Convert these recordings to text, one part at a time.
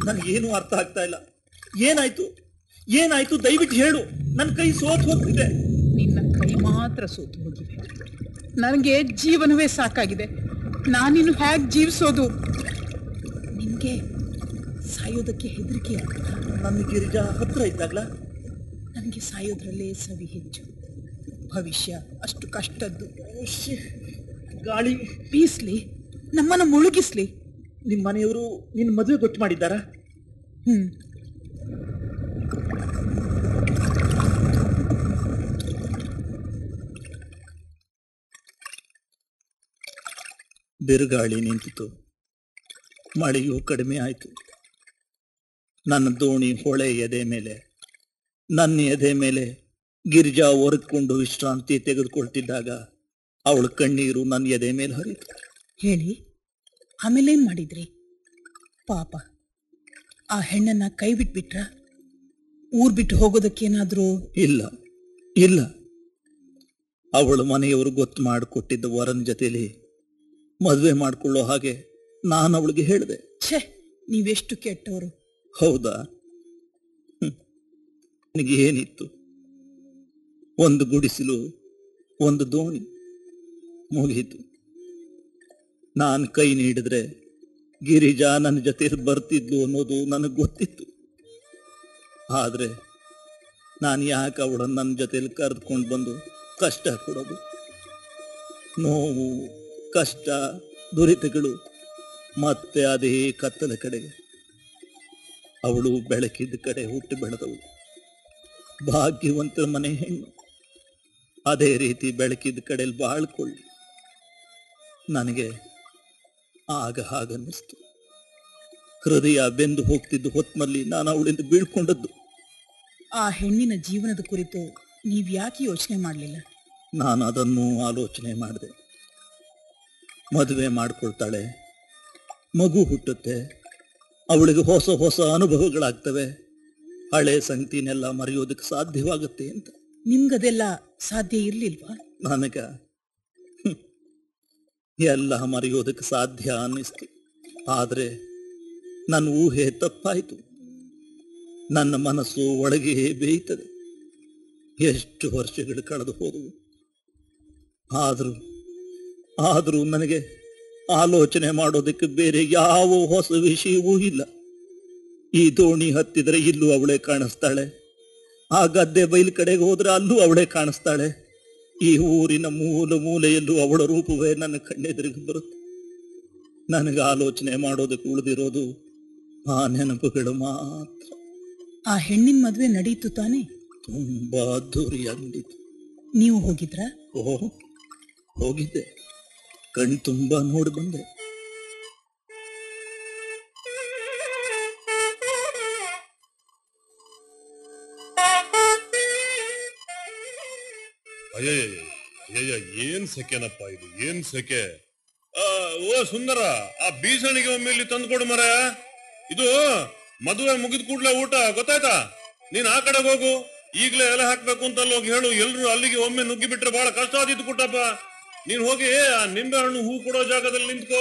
ನನಗೇನು ಅರ್ಥ ಆಗ್ತಾ ಇಲ್ಲ ಏನಾಯ್ತು ಏನಾಯ್ತು ದಯವಿಟ್ಟು ಹೇಳು ನನ್ನ ಕೈ ಸೋತ್ ಹೋಗ್ತಿದೆ ನಿನ್ನ ಕೈ ಮಾತ್ರ ಸೋತು ಹೋಗಿವೆ ನನಗೆ ಜೀವನವೇ ಸಾಕಾಗಿದೆ ನಾನಿನ್ನು ಹೇಗೆ ಜೀವಿಸೋದು ನಿನಗೆ ಸಾಯೋದಕ್ಕೆ ಹೆದರಿಕೆ ಆಗುತ್ತಾ ನನ್ನ ಗಿರಿಜಾ ಹತ್ರ ಇದ್ದಾಗ್ಲಾ ನನಗೆ ಸಾಯೋದ್ರಲ್ಲೇ ಸವಿ ಹೆಚ್ಚು ಭವಿಷ್ಯ ಅಷ್ಟು ಕಷ್ಟದ್ದು ಶ್ಶೇ, ಗಾಳಿ ಬೀಸ್ಲಿ ನಮ್ಮನ್ನು ಮುಳುಗಿಸ್ಲಿ ನಿಮ್ಮ ಮನೆಯವರು ನಿನ್ನ ಮದುವೆ ಗೊತ್ತು ಮಾಡಿದ್ದಾರಾ ಹ್ಮ್ ಬಿರುಗಾಳಿ ನಿಂತಿತು ಮಳೆಯೂ ಕಡಿಮೆ ಆಯಿತು ನನ್ನ ದೋಣಿ ಹೊಳೆ ಎದೆ ಮೇಲೆ ನನ್ನ ಎದೆ ಮೇಲೆ ಗಿರಿಜಾ ಒರೆಕೊಂಡು ವಿಶ್ರಾಂತಿ ತೆಗೆದುಕೊಳ್ತಿದ್ದಾಗ ಅವಳ ಕಣ್ಣೀರು ನನ್ನ ಎದೆ ಮೇಲೆ ಹರಿತು ಹೇಳಿ ಆಮೇಲೆ ಏನ್ ಮಾಡಿದ್ರಿ ಪಾಪ ಆ ಹೆಣ್ಣನ್ನ ಕೈ ಬಿಟ್ಬಿಟ್ರ ಊರ್ ಬಿಟ್ಟು ಹೋಗೋದಕ್ಕೇನಾದ್ರೂ ಇಲ್ಲ ಇಲ್ಲ ಅವಳ ಮನೆಯವರು ಗೊತ್ತು ಮಾಡಿಕೊಟ್ಟಿದ್ದ ವರನ ಜೊತೆಲಿ ಮದುವೆ ಮಾಡಿಕೊಳ್ಳೋ ಹಾಗೆ ನಾನು ಅವಳಿಗೆ ಹೇಳಿದೆ ಛೇ ನೀವೆಷ್ಟು ಕೆಟ್ಟವರು ಹೌದಾ ಹ್ಮ್. ನನಗೆ ಏನಿತ್ತು ಒಂದು ಗುಡಿಸಲು ಒಂದು ದೋಣಿ ಮುಗೀತು ನಾನು ಕೈ ನೀಡಿದ್ರೆ ಗಿರಿಜಾ ನನ್ನ ಜೊತೆ ಬರ್ತಿದ್ಲು ಅನ್ನೋದು ನನಗೆ ಗೊತ್ತಿತ್ತು ಆದರೆ ನಾನು ಯಾಕೆ ಅವಳನ್ನು ನನ್ನ ಜೊತೆಲಿ ಕರೆದುಕೊಂಡು ಬಂದು ಕಷ್ಟ ಕೊಡೋದು ನೋವು ಕಷ್ಟ ದುರಿತಗಳು ಮತ್ತೆ ಅದೇ ಕತ್ತಲ ಕಡೆಗೆ ಅವಳು ಬೆಳಕಿದ್ದ ಕಡೆ ಹುಟ್ಟಿ ಬೆಳೆದವಳು ಭಾಗ್ಯವಂತರ ಮನೆ ಹೆಣ್ಣು ಅದೇ ರೀತಿ ಬೆಳಕಿದ್ದ ಕಡೆಯಲ್ಲಿ ಬಾಳ್ಕೊಳ್ಳಿ ನನಗೆ ಆಗ ಹಾಗನ್ನಿಸ್ತು ಹೃದಯ ಬೆಂದು ಹೋಗ್ತಿದ್ದು ಹೊತ್ನಲ್ಲಿ ನಾನು ಅವಳಿಂದ ಬೀಳ್ಕೊಂಡದ್ದು ಆ ಹೆಣ್ಣಿನ ಜೀವನದ ಕುರಿತು ನೀವ್ ಯಾಕೆ ಯೋಚನೆ ಮಾಡಲಿಲ್ಲ ನಾನು ಅದನ್ನು ಆಲೋಚನೆ ಮಾಡಿದೆ ಮದುವೆ ಮಾಡ್ಕೊಳ್ತಾಳೆ ಮಗು ಹುಟ್ಟುತ್ತೆ ಅವಳಿಗೆ ಹೊಸ ಹೊಸ ಅನುಭವಗಳಾಗ್ತವೆ ಹಳೆ ಸಂಗತಿನೆಲ್ಲ ಮರೆಯೋದಕ್ಕೆ ಸಾಧ್ಯವಾಗುತ್ತೆ ಅಂತ ನಿಮ್ಗದೆಲ್ಲ ಸಾಧ್ಯ ಇರ್ಲಿಲ್ವಾ ನನಗ ಹ್ಮ್, ಎಲ್ಲ ಮರೆಯೋದಕ್ಕೆ ಸಾಧ್ಯ ಅನ್ನಿಸ್ತು ಆದರೆ ನನ್ನ ಊಹೆ ತಪ್ಪಾಯಿತು ನನ್ನ ಮನಸ್ಸು ಒಳಗೆ ಬೇಯ್ತದೆ ಎಷ್ಟು ವರ್ಷಗಳು ಕಳೆದು ಹೋದವು ಆದರೂ ಆದರೂ ನನಗೆ ಆಲೋಚನೆ ಮಾಡೋದಕ್ಕೆ ಬೇರೆ ಯಾವ ಹೊಸ ವಿಷಯವೂ ಇಲ್ಲ ಈ ದೋಣಿ ಹತ್ತಿದರೆ ಇಲ್ಲೂ ಅವಳೇ ಕಾಣಿಸ್ತಾಳೆ ಆ ಗದ್ದೆ ಬೈಲ್ ಕಡೆಗೆ ಹೋದ್ರೆ ಅಲ್ಲೂ ಅವಳೇ ಕಾಣಿಸ್ತಾಳೆ ಈ ಊರಿನ ಮೂಲ ಮೂಲೆಯಲ್ಲೂ ಅವಳ ರೂಪವೇ ನನ್ನ ಕಣ್ಣೆದುರಿಗೆ ಬರುತ್ತೆ ನನಗೆ ಆಲೋಚನೆ ಮಾಡೋದಕ್ಕೆ ಉಳಿದಿರೋದು ಆ ನೆನಪುಗಳು ಮಾತ್ರ ಆ ಹೆಣ್ಣಿನ ಮದ್ವೆ ನಡೀತು ತಾನೆ ತುಂಬಾ ಅದ್ದೂರಿಯಾಗಿತ್ತು ನೀವು ಹೋಗಿದ್ರಾ ಓ ಹೋಗಿದ್ದೆ ಕಣ್ ತುಂಬಾ ನೋಡಿ ಬಂದೆ ಅಯ್ಯಯ್ಯ ಏನ್ ಸೆಕೆನಪ್ಪ ಇದು ಏನ್ ಸೆಕೆ ಆ, ಓ ಸುಂದರ ಆ ಬೀಸಣಿಗೆ ಒಮ್ಮೆ ಇಲ್ಲಿ ತಂದ್ಕೊಡು ಮರ ಇದು ಮದುವೆ ಮುಗಿದ ಕೂಡ್ಲೆ ಊಟ ಗೊತ್ತಾಯ್ತಾ ನೀನ್ ಆ ಕಡೆಗೆ ಹೋಗು ಈಗ್ಲೇ ಎಲೆ ಹಾಕ್ಬೇಕು ಅಂತ ಅಲ್ಲಿ ಹೋಗಿ ಹೇಳು ಎಲ್ರು ಅಲ್ಲಿಗೆ ಒಮ್ಮೆ ನುಗ್ಗಿ ಬಿಟ್ರೆ ಬಹಳ ಕಷ್ಟ ಆದಿತ್ತು ಕುಟ್ಟಪ್ಪ ನೀನ್ ಹೋಗಿ ಆ ನಿಂಬೆ ಹಣ್ಣು ಹೂ ಕೊಡೋ ಜಾಗದಲ್ಲಿ ನಿಂತ್ಕೋ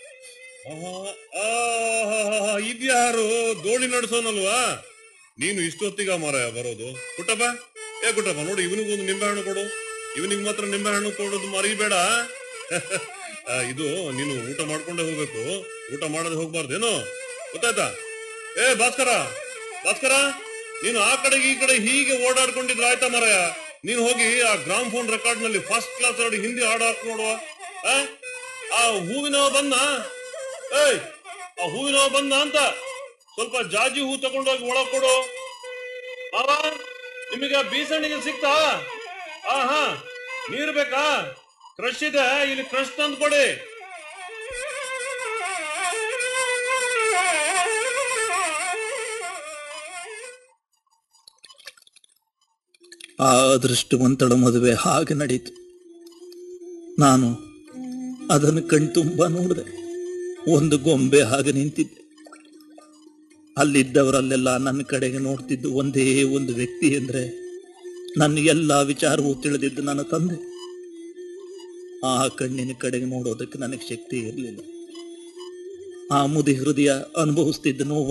ಇದ್ಯಾರು ದೋಣಿ ನಡೆಸೋನಲ್ವಾ ನೀನು ಇಷ್ಟೊತ್ತಿಗ ಮರ ಬರೋದು ಕುಟ್ಟಪ್ಪ ಏ ಕುಟ್ಟಪ್ಪ ನೋಡಿ ಇವನಿಗೊಂದು ನಿಂಬೆ ಹಣ್ಣು ಕೊಡು ಇವನಿಗೆ ಮಾತ್ರ ನಿಂಬೆ ಹಣ್ಣು ಕೊಡೋದು ಮರಿಬೇಡ ಆ, ಇದು ನೀನು ಊಟ ಮಾಡ್ಕೊಂಡೇ ಹೋಗ್ಬೇಕು ಊಟ ಮಾಡದೆ ಹೋಗ್ಬಾರ್ದೇನು ಗೊತ್ತಾಯ್ತಾ ಏ ಭಾಸ್ಕರ ಭಾಸ್ಕರ ನೀನು ಆ ಕಡೆಗೆ ಈ ಕಡೆ ಹೀಗೆ ಓಡಾಡ್ಕೊಂಡಿದ್ರೆ ಆಯ್ತಾ ಮರಯ ನೀನು ಹೋಗಿ ಆ ಗ್ರಾಮ್ ಫೋನ್ ರೆಕಾರ್ಡ್ ನಲ್ಲಿ ಫಸ್ಟ್ ಕ್ಲಾಸ್ ನೋಡಿ ಹಿಂದಿ ಹಾಡು ಹಾಕ್ ನೋಡುವ ಆ? ಆ ಹೂವಿನವ ಬಂದ ಏಯ್ ಆ ಹೂವಿನವ ಬಂದ ಅಂತ ಸ್ವಲ್ಪ ಜಾಜಿ ಹೂ ತಗೊಂಡೋಗಿ ಒಳಗ್ ಕೊಡು ಮಾವ ನಿಮಗೆ ಬೀಸಣಿಗೆ ಸಿಕ್ತಾ ಆ ಹಾ ನೀರ್ ಬೇಕಾ ಕ್ರಶ್ ಇದೆ ಇಲ್ಲಿ ಕ್ರಶ್ ತಂದು ಕೊಡಿ ಆ ಅದೃಷ್ಟವಂತಳ ಮದುವೆ ಹಾಗೆ ನಡೀತು ನಾನು ಅದನ್ನು ಕಣ್ತುಂಬ ನೋಡಿದೆ ಒಂದು ಗೊಂಬೆ ಹಾಗೆ ನಿಂತಿದ್ದೆ ಅಲ್ಲಿದ್ದವರಲ್ಲೆಲ್ಲ ನನ್ನ ಕಡೆಗೆ ನೋಡ್ತಿದ್ದು ಒಂದೇ ಒಂದು ವ್ಯಕ್ತಿ ಅಂದ್ರೆ ನನ್ನ ಎಲ್ಲ ವಿಚಾರವೂ ತಿಳಿದಿದ್ದು ನನ್ನ ತಂದೆ ಆ ಕಣ್ಣಿನ ಕಡೆಗೆ ನೋಡೋದಕ್ಕೆ ನನಗೆ ಶಕ್ತಿ ಇರಲಿಲ್ಲ ಆ ಮುದಿ ಹೃದಯ ಅನುಭವಿಸ್ತಿದ್ದ ನೋವು